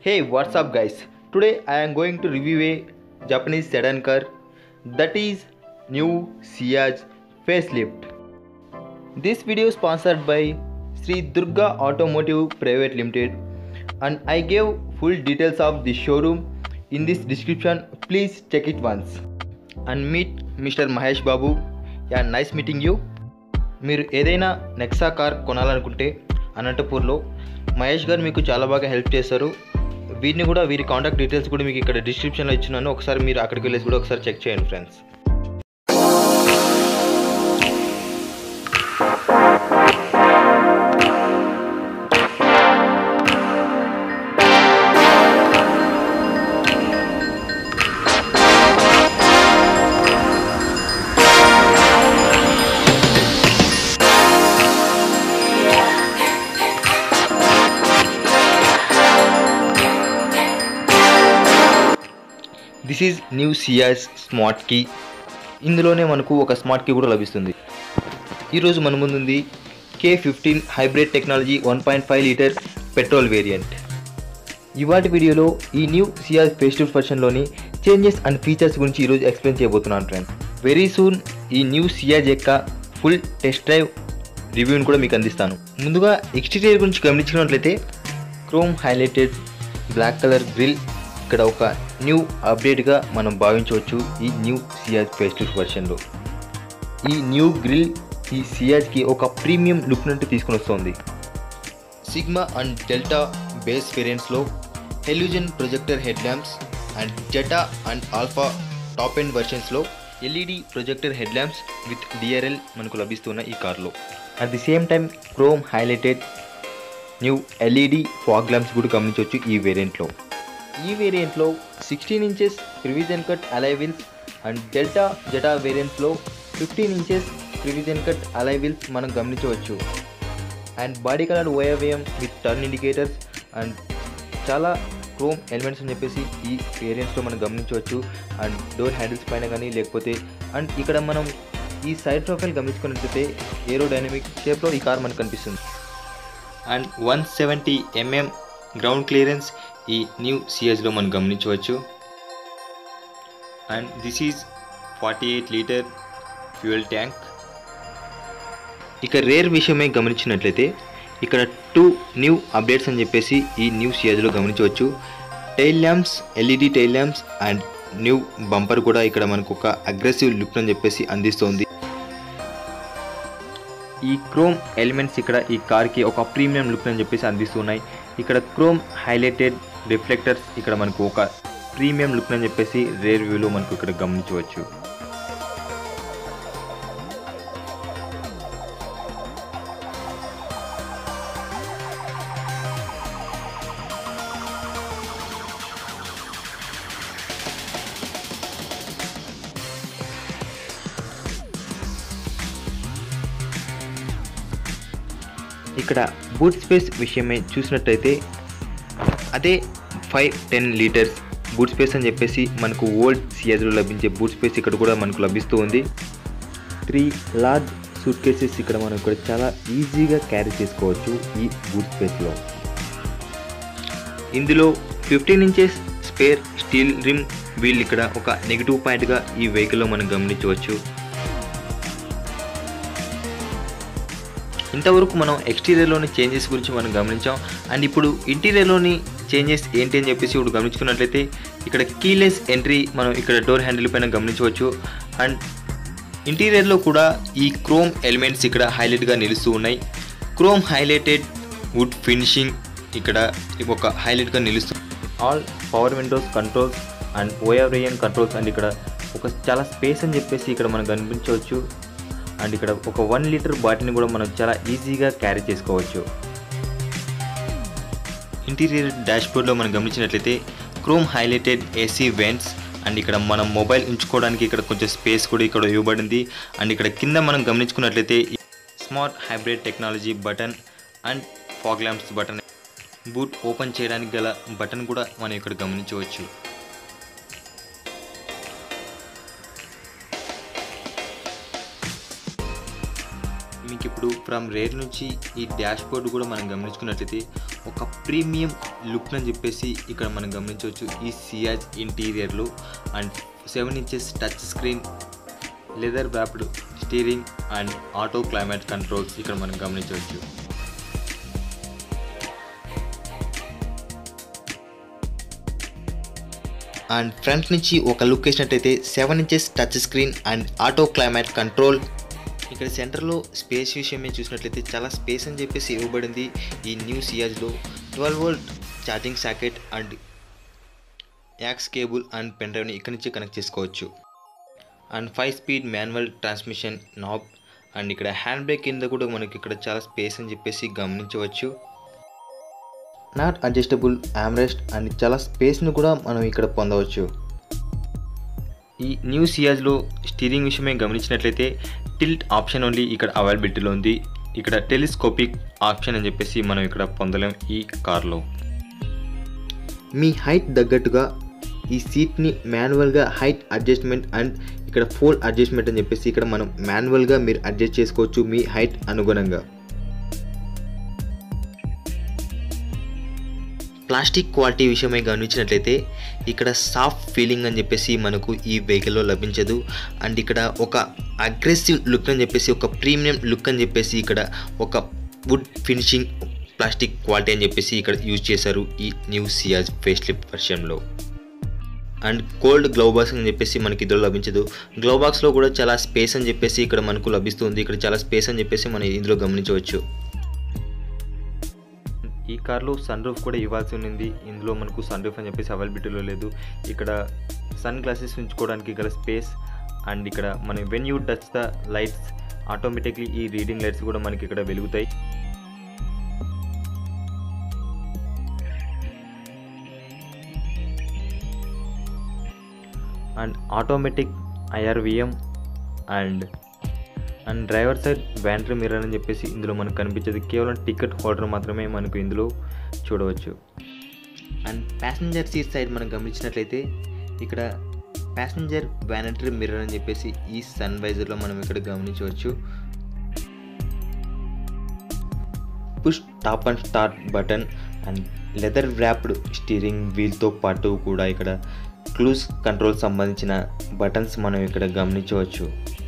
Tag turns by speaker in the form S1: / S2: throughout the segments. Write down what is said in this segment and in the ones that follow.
S1: Hey, what's up, guys? Today I am going to review a Japanese sedan car that is new Ciaz facelift. This video is sponsored by Sri Durga Automotive Private Limited and I gave full details of the showroom in this description. Please check it once and meet Mr. Mahesh Babu. Yeah, nice meeting you. మీరు ఏదైనా Nexa car కొనాలనుకుంటే అనంతపూర్లో మహేష్ గారు మీకు చాలా బాగా help చేస్తారు వీరిని కూడా వీరి కాంటాక్ట్ డీటెయిల్స్ కూడా మీకు ఇక్కడ డిస్క్రిప్షన్లో ఇచ్చినాను ఒకసారి మీరు అక్కడికి వెళ్ళేసి కూడా ఒకసారి చెక్ చేయండి friends this is new Ciaz smart key ఇందులోనే మనకు ఒక స్మార్ట్ కీ కూడా లభిస్తుంది ఈరోజు మన ముందుంది K fifteen hybrid technology one point five litre petrol variant ఇవాటి వీడియోలో ఈ న్యూ సియాస్ ఫేస్టివ్ వర్షన్లోని చేంజెస్ అండ్ ఫీచర్స్ గురించి ఈరోజు ఎక్స్ప్లెయిన్ చేయబోతున్నాను ఫ్రెండ్స్ వెరీ సూన్ ఈ న్యూ సియాజ్ యొక్క ఫుల్ టెస్ట్ డ్రైవ్ రివ్యూని కూడా మీకు అందిస్తాను ముందుగా ఎక్స్టీరియర్ గురించి గమనించినట్లయితే chrome highlighted black colour grille ఇక్కడ ఒక న్యూ అప్డేట్గా మనం భావించవచ్చు ఈ న్యూ సియాజ్ ఫేస్టివ్ వర్షన్లో ఈ న్యూ గ్రిల్ ఈ సియాజ్కి ఒక ప్రీమియం లుక్ నుండి తీసుకుని వస్తుంది సిగ్మా అండ్ డెల్టా బేస్ వేరియంట్స్లో halogen projector head lamps and zeta and alpha top end వర్షన్స్లో LED projector head lamps with DRL మనకు లభిస్తున్న ఈ కార్లో at the same time chrome highlighted new LED fog lamps కూడా గమనించవచ్చు ఈ వేరియంట్లో ఈ వేరియంట్లో sixteen inches precision cut alloy wheels and delta zeta వేరియంట్స్లో fifteen inches precision cut alloy wheels మనం గమనించవచ్చు and body colour ORVM with turn indicators and చాలా క్రోమ్ ఎలిమెంట్స్ అని చెప్పేసి ఈ వేరియంట్స్లో మనం గమనించవచ్చు అండ్ డోర్ హ్యాండిల్స్ పైన కానీ లేకపోతే అండ్ ఇక్కడ మనం ఈ సైడ్ ప్రొఫైల్ గమనించుకున్నట్లయితే ఏరో డైనమిక్ షేప్లో ఈ కార్ మనకు కనిపిస్తుంది and one seventy mm ground clearance ఈ న్యూ సిఎస్లో మనం గమనించవచ్చు and this is forty eight litre fuel tank ఇక రేర్ విషయమే గమనించినట్లయితే ఇక్కడ టూ న్యూ అప్డేట్స్ అని చెప్పేసి ఈ న్యూ సిఎస్లో గమనించవచ్చు tail lamps LED tail lamps and new bumper కూడా ఇక్కడ మనకు ఒక అగ్రెసివ్ లుక్ అని చెప్పేసి అందిస్తోంది ఈ క్రోమ్ ఎలిమెంట్స్ ఇక్కడ ఈ కార్కి ఒక ప్రీమియం లుక్ అని చెప్పేసి అందిస్తున్నాయి ఇక్కడ క్రోమ్ హైలైటెడ్ రిఫ్లెక్టర్స్ ఇక్కడ మనకు ఒక ప్రీమియం లుక్ అని చెప్పేసి రేర్ వ్యూలో మనకు ఇక్కడ గమనించవచ్చు ఇక్కడ బూట్ స్పేస్ విషయమే చూసినట్టయితే అదే five ten litres boot space అని చెప్పేసి మనకు ఓల్డ్ సియాజ్లో లభించే బూట్ స్పేస్ ఇక్కడ కూడా మనకు లభిస్తూ ఉంది త్రీ లార్జ్ సూట్ కేసెస్ ఇక్కడ మనం ఇక్కడ చాలా ఈజీగా క్యారీ చేసుకోవచ్చు ఈ బూట్ స్పేస్లో ఇందులో fifteen inches spare steel rim wheel ఇక్కడ ఒక నెగిటివ్ పాయింట్గా ఈ వెహికల్లో మనం గమనించవచ్చు ఇంతవరకు మనం ఎక్స్టీరియర్లోని చేంజెస్ గురించి మనం గమనించాం అండ్ ఇప్పుడు ఇంటీరియర్లోని చేంజెస్ ఏంటి అని చెప్పేసి ఇప్పుడు గమనించుకున్నట్లయితే ఇక్కడ కీలెస్ ఎంట్రీ మనం ఇక్కడ డోర్ హ్యాండిల్ పైన గమనించవచ్చు అండ్ ఇంటీరియర్లో కూడా ఈ క్రోమ్ ఎలిమెంట్స్ ఇక్కడ హైలైట్గా నిలుస్తూ ఉన్నాయి క్రోమ్ హైలైటెడ్ వుడ్ ఫినిషింగ్ ఇక్కడ ఒక హైలైట్గా నిలుస్తుంది all power windows controls and ORVM controls and ఇక్కడ ఒక చాలా స్పేస్ అని చెప్పేసి ఇక్కడ మనం కనిపించవచ్చు అండ్ ఇక్కడ ఒక వన్ లీటర్ బాటిల్ని కూడా మనం చాలా ఈజీగా క్యారీ చేసుకోవచ్చు ఇంటీరియర్ డాష్బోర్డ్లో మనం గమనించినట్లయితే chrome highlighted AC vents and ఇక్కడ మనం మొబైల్ ఉంచుకోవడానికి ఇక్కడ కొంచెం స్పేస్ కూడా ఇక్కడ ఇవ్వబడింది అండ్ ఇక్కడ కింద మనం గమనించుకున్నట్లయితే smart hybrid technology button and fog lamps button boot open చేయడానికి గల బటన్ కూడా మనం ఇక్కడ గమనించవచ్చు మీకు ఇప్పుడు ఫ్రమ్ రేర్ నుంచి ఈ డాష్ బోర్డ్ కూడా మనం గమనించుకున్నట్లయితే ఒక ప్రీమియం లుక్ అని చెప్పేసి ఇక్కడ మనం గమనించవచ్చు ఈ సియాజ్ ఇంటీరియర్లో and seven inches touch screen leather wrapped steering and auto climate controls ఇక్కడ మనం గమనించవచ్చు అండ్ ఫ్రంట్ నుంచి ఒక లుక్ వేసినట్టయితే seven inches touch screen and auto climate control ఇక్కడ సెంటర్లో స్పేస్ విషయమే చూసినట్లయితే చాలా స్పేస్ అని చెప్పేసి ఇవ్వబడింది ఈ న్యూ సియాజ్లో twelve volt charging socket and AUX cable and pen డ్రైవ్ని ఇక్కడ నుంచి కనెక్ట్ చేసుకోవచ్చు and five speed manual transmission knob and ఇక్కడ హ్యాండ్ బ్రేక్ కింద కూడా మనకి ఇక్కడ చాలా స్పేస్ అని చెప్పేసి గమనించవచ్చు నాట్ అడ్జస్టబుల్ ఆమ్రెస్ట్ అండ్ చాలా స్పేస్ను కూడా మనం ఇక్కడ పొందవచ్చు ఈ న్యూ సియాజ్లో స్టీరింగ్ విషయమే గమనించినట్లయితే టిల్ట్ ఆప్షన్ ఓన్లీ ఇక్కడ అవైలబిలిటీలో ఉంది ఇక్కడ టెలిస్కోపిక్ ఆప్షన్ అని చెప్పేసి మనం ఇక్కడ పొందలేం ఈ కార్లో మీ హైట్ తగ్గట్టుగా ఈ సీట్ని మాన్యువల్గా హైట్ అడ్జస్ట్మెంట్ అండ్ ఇక్కడ ఫోల్డ్ అడ్జస్ట్మెంట్ అని చెప్పేసి ఇక్కడ మనం మాన్యువల్గా మీరు అడ్జస్ట్ చేసుకోవచ్చు మీ హైట్ అనుగుణంగా ప్లాస్టిక్ క్వాలిటీ విషయమై గమనించినట్లయితే ఇక్కడ సాఫ్ట్ ఫీలింగ్ అని చెప్పేసి మనకు ఈ వెహికల్లో లభించదు అండ్ ఇక్కడ ఒక అగ్రెసివ్ లుక్ అని చెప్పేసి ఒక ప్రీమియం లుక్ అని చెప్పేసి ఇక్కడ ఒక వుడ్ ఫినిషింగ్ ప్లాస్టిక్ క్వాలిటీ అని చెప్పేసి ఇక్కడ యూజ్ చేశారు ఈ న్యూ సియాజ్ ఫేస్ లిప్ వర్షన్లో అండ్ కోల్డ్ గ్లౌ బాక్స్ అని చెప్పేసి మనకి ఇందులో లభించదు గ్లౌ బాక్స్లో కూడా చాలా స్పేస్ అని చెప్పేసి ఇక్కడ మనకు లభిస్తుంది ఇక్కడ చాలా స్పేస్ అని చెప్పేసి మనం ఇందులో గమనించవచ్చు ఈ కార్లో సన్ రూఫ్ కూడా ఇవ్వాల్సి ఉంది ఇందులో మనకు సన్ రూఫ్ అని చెప్పేసి అవైలబిలిటీలో లేదు ఇక్కడ సన్ గ్లాసెస్ ఉంచుకోవడానికి గల స్పేస్ అండ్ ఇక్కడ మనం when you touch the lights automatically ఈ రీడింగ్ లైట్స్ కూడా మనకి ఇక్కడ వెలుగుతాయి and automatic IRVM and and driver side vanity mirror అని చెప్పేసి ఇందులో మనకు కనిపించేది కేవలం టికెట్ హోల్డర్ మాత్రమే మనకు ఇందులో చూడవచ్చు అండ్ ప్యాసింజర్ సీట్ సైడ్ మనం గమనించినట్లయితే ఇక్కడ ప్యాసింజర్ వ్యానిటరీ మిర్రర్ అని చెప్పేసి ఈ సన్ వైజర్లో మనం ఇక్కడ గమనించవచ్చు push stop and start button and leather wrapped steering వీల్తో పాటు కూడా ఇక్కడ క్లూజ్ కంట్రోల్ సంబంధించిన బటన్స్ మనం ఇక్కడ గమనించవచ్చు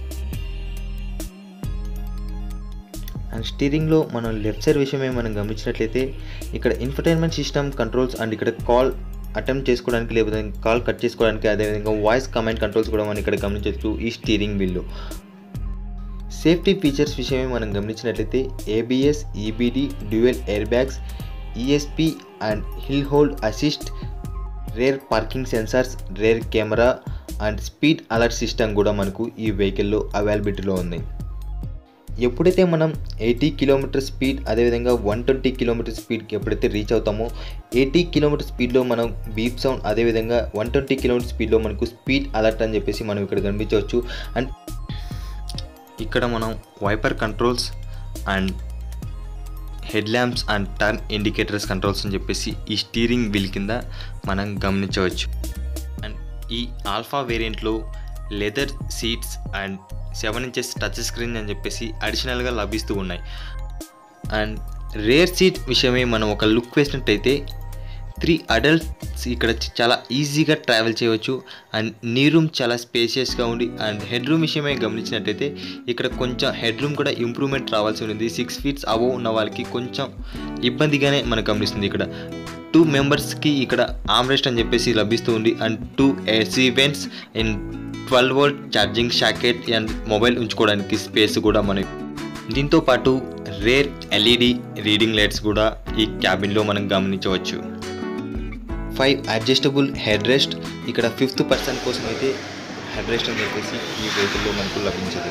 S1: అండ్ స్టీరింగ్లో మనం లెఫ్ట్ సైడ్ విషయమే మనం గమనించినట్లయితే ఇక్కడ ఇన్ఫర్టైన్మెంట్ సిస్టమ్ కంట్రోల్స్ అండ్ ఇక్కడ కాల్ అటెంప్ట్ చేసుకోవడానికి లేకపోతే కాల్ కట్ చేసుకోవడానికి అదేవిధంగా వాయిస్ కమాండ్ కంట్రోల్స్ కూడా మనం ఇక్కడ గమనించవచ్చు ఈ స్టీరింగ్ వీల్లో సేఫ్టీ ఫీచర్స్ విషయమే మనం గమనించినట్లయితే ABS EBD dual air bags ESP and hill hold assist rear parking sensors rear camera and speed alert system కూడా మనకు ఈ వెహికల్లో అవైలబిలిటీలో ఉంది ఎప్పుడైతే మనం ఎయిటీ కిలోమీటర్ స్పీడ్ అదేవిధంగా వన్ ట్వంటీ కిలోమీటర్ స్పీడ్కి ఎప్పుడైతే రీచ్ అవుతామో ఎయిటీ కిలోమీటర్ స్పీడ్లో మనం బీప్ సౌండ్ అదేవిధంగా వన్ ట్వంటీ కిలోమీటర్ స్పీడ్లో మనకు స్పీడ్ అలర్ట్ అని చెప్పేసి మనం ఇక్కడ కనిపించవచ్చు అండ్ ఇక్కడ మనం wiper controls and head lamps and turn indicators controls అని చెప్పేసి ఈ స్టీరింగ్ వీల్ కింద మనం గమనించవచ్చు అండ్ ఈ ఆల్ఫా వేరియంట్లో leather seats and seven inches touch screen అని చెప్పేసి అడిషనల్గా లభిస్తూ ఉన్నాయి అండ్ రేర్ సీట్ విషయమే మనం ఒక లుక్ వేసినట్టయితే త్రీ అడల్ట్స్ ఇక్కడ చాలా ఈజీగా ట్రావెల్ చేయవచ్చు అండ్ నీ రూమ్ చాలా స్పేషియస్గా ఉండి అండ్ హెడ్ రూమ్ విషయమే గమనించినట్టయితే ఇక్కడ కొంచెం హెడ్ రూమ్ కూడా ఇంప్రూవ్మెంట్ రావాల్సి ఉంది సిక్స్ ఫీట్స్ అబోవ్ ఉన్న వాళ్ళకి కొంచెం ఇబ్బందిగానే మనకు గమనిస్తుంది ఇక్కడ టూ మెంబర్స్కి ఇక్కడ ఆమ్రెస్ట్ అని చెప్పేసి లభిస్తూ ఉంది and two AC vents in twelve volt charging socket and mobile ఉంచుకోవడానికి స్పేస్ కూడా మనకి దీంతో పాటు రేర్ ఎల్ఈడి రీడింగ్ లైట్స్ కూడా ఈ క్యాబిన్లో మనం గమనించవచ్చు ఫైవ్ అడ్జస్టబుల్ హెడ్ రెస్ట్ ఇక్కడ ఫిఫ్త్ పర్సన్ కోసం అయితే హెడ్ రెస్ట్ అని చెప్పేసి ఈ వెహికల్లో మనకు లభించదు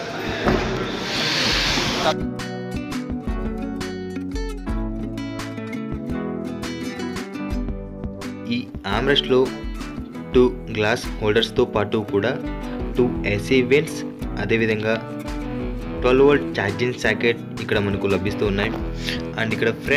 S1: ఈ ఆమ్రెస్ట్లో టూ గ్లాస్ హోల్డర్స్తో పాటు కూడా టూ ఏసీ వెంట్స్ అదేవిధంగా ట్వెల్వ్ వోల్ట్ ఛార్జింగ్ సాకెట్ ఇక్కడ మనకు లభిస్తూ ఉన్నాయి అండ్ ఇక్కడ ఫ్రంట్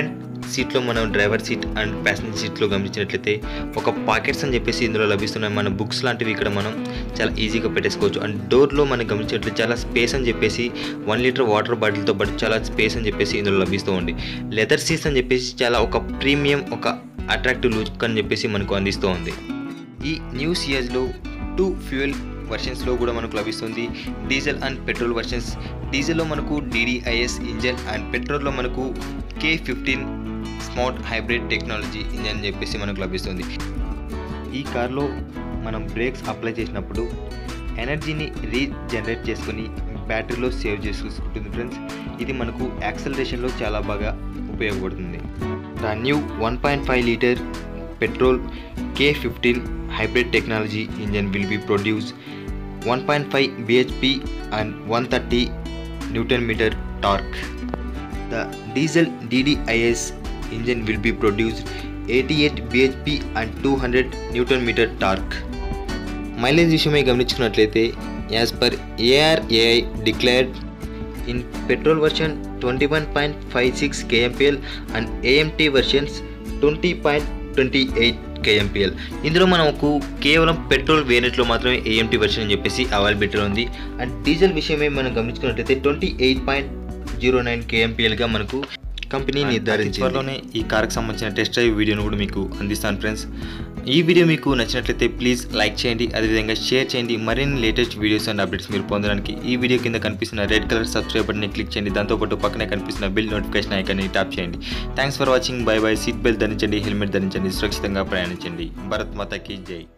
S1: సీట్లో మనం డ్రైవర్ సీట్ అండ్ ప్యాసింజర్ సీట్లో గమనించినట్లయితే ఒక పాకెట్స్ అని చెప్పేసి ఇందులో లభిస్తున్నాయి మన బుక్స్ లాంటివి ఇక్కడ మనం చాలా ఈజీగా పెట్టేసుకోవచ్చు అండ్ డోర్లో మనం గమనించినట్లయితే చాలా స్పేస్ అని చెప్పేసి వన్ లీటర్ వాటర్ బాటిల్తో పాటు చాలా స్పేస్ అని చెప్పేసి ఇందులో లభిస్తూ ఉంది లెదర్ సీట్స్ అని చెప్పేసి చాలా ఒక ప్రీమియం ఒక అట్రాక్టివ్ లుక్ అని చెప్పేసి మనకు అందిస్తూ ఉంది ఈ న్యూ సియాజ్లో టూ ఫ్యూయల్ వర్షన్స్లో కూడా మనకు లభిస్తుంది డీజిల్ అండ్ పెట్రోల్ వర్షన్స్ డీజిల్లో మనకు డీడీఐఎస్ ఇంజన్ అండ్ పెట్రోల్లో మనకు K fifteen smart hybrid technology engine అని చెప్పేసి మనకు లభిస్తుంది ఈ కార్లో మనం బ్రేక్స్ అప్లై చేసినప్పుడు ఎనర్జీని రీజనరేట్ చేసుకొని బ్యాటరీలో సేవ్ చేసుకుంటుంది ఫ్రెండ్స్ ఇది మనకు యాక్సలరేషన్లో చాలా బాగా ఉపయోగపడుతుంది the new one point five litre petrol K fifteen hybrid technology engine will be produced 1.5 bhp and 130 newton meter torque the diesel ddis engine will be produced 88 bhp and 200 newton meter torque mileage విషయమై గమనించుకున్నట్లయితే as per ARAI declared in petrol version twenty one point five six KMPL and AMT versions twenty point twenty eight KMPL ఇందులో మనకు కేవలం petrol వేరియంట్లో మాత్రమే AMT version అని చెప్పేసి అవైలబిలిటీలో ఉంది అండ్ డీజిల్ విషయమే మనం గమనించుకున్నట్లయితే twenty eight point zero nine కేఎంపిఎల్గా మనకు కంపెనీ నిర్ధారించింది త్వరలోనే ఈ కార్కి సంబంధించిన టెస్ట్ డ్రైవ్ వీడియోను కూడా మీకు అందిస్తాను ఫ్రెండ్స్ ఈ వీడియో మీకు నచ్చినట్లయితే ప్లీజ్ లైక్ చేయండి అదేవిధంగా షేర్ చేయండి మరిన్ని లేటెస్ట్ వీడియోస్ అండ్ అప్డేట్స్ మీరు పొందడానికి ఈ వీడియో కింద కనిపిస్తున్న రెడ్ కలర్ సబ్స్క్రైబ్ బటన్ని క్లిక్ చేయండి దాంతోపాటు పక్కనే కనిపిస్తున్న బిల్ నోటిఫికేషన్ ఐకాన్ని ట్యాప్ చేయండి thanks for watching bye bye seat belt ధరించండి హెల్మెట్ ధరించండి సురక్షితంగా ప్రయాణించండి భరత్ మాతకి జై